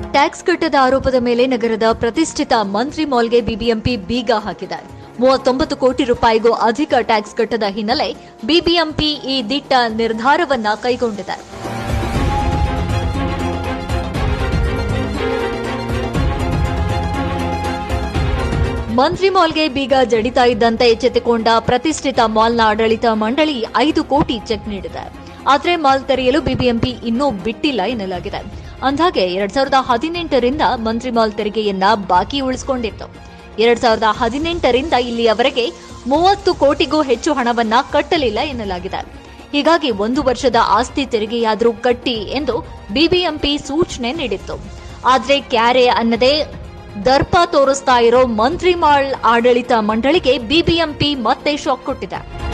tax ಕಟ್ಟದ ಆರೋಪದ ಮೇಲೆ ನಗರದ ಪ್ರತಿಷ್ಠಿತ ಮಂತ್ರಿ ಮಾಲ್ಗೆ ಬಿಬಿಎಂಪಿ ಬೀಗ ಹಾಕಿದೆ ಮೂವತ್ತೊಂಬತ್ತು ಕೋಟಿ ರೂಪಾಯಿಗೂ ಅಧಿಕ ಟ್ಯಾಕ್ಸ್ ಕಟ್ಟದ ಹಿನ್ನೆಲೆ ಬಿಬಿಎಂಪಿ ಈ ದಿಟ್ಟ ನಿರ್ಧಾರವನ್ನ ಕೈಗೊಂಡಿದೆ ಮಂತ್ರಿ ಮಾಲ್ಗೆ ಬೀಗ ಜಡಿತಾ ಇದ್ದಂತೆ ಎಚ್ಚೆತ್ತುಕೊಂಡ ಪ್ರತಿಷ್ಠಿತ ಮಾಲ್ನ ಆಡಳಿತ ಮಂಡಳಿ ಐದು ಕೋಟಿ ಚೆಕ್ ನೀಡಿದೆ ಆದರೆ ಮಾಲ್ ತೆರೆಯಲು ಬಿಬಿಎಂಪಿ ಇನ್ನೂ ಬಿಟ್ಟಿಲ್ಲ ಎನ್ನಲಾಗಿದೆ ಅಂದಾಗೆ ಎರಡ್ ಸಾವಿರದ ಹದಿನೆಂಟರಿಂದ ಮಂತ್ರಿ ಮಾಲ್ ತೆರಿಗೆಯನ್ನ ಬಾಕಿ ಉಳಿಸಿಕೊಂಡಿತ್ತು ಎರಡ್ ಸಾವಿರದ ಹದಿನೆಂಟರಿಂದ ಇಲ್ಲಿಯವರೆಗೆ ಮೂವತ್ತು ಕೋಟಿಗೂ ಹೆಚ್ಚು ಹಣವನ್ನ ಕಟ್ಟಲಿಲ್ಲ ಎನ್ನಲಾಗಿದೆ ಹೀಗಾಗಿ ಒಂದು ವರ್ಷದ ಆಸ್ತಿ ತೆರಿಗೆಯಾದರೂ ಕಟ್ಟಿ ಎಂದು ಬಿಬಿಎಂಪಿ ಸೂಚನೆ ನೀಡಿತ್ತು ಆದ್ರೆ ಕ್ಯಾರೆ ಅನ್ನದೇ ದರ್ಪ ತೋರಿಸ್ತಾ ಇರೋ ಮಂತ್ರಿ ಮಾಲ್ ಆಡಳಿತ ಮಂಡಳಿಗೆ ಬಿಬಿಎಂಪಿ ಮತ್ತೆ ಶಾಕ್ ಕೊಟ್ಟಿದೆ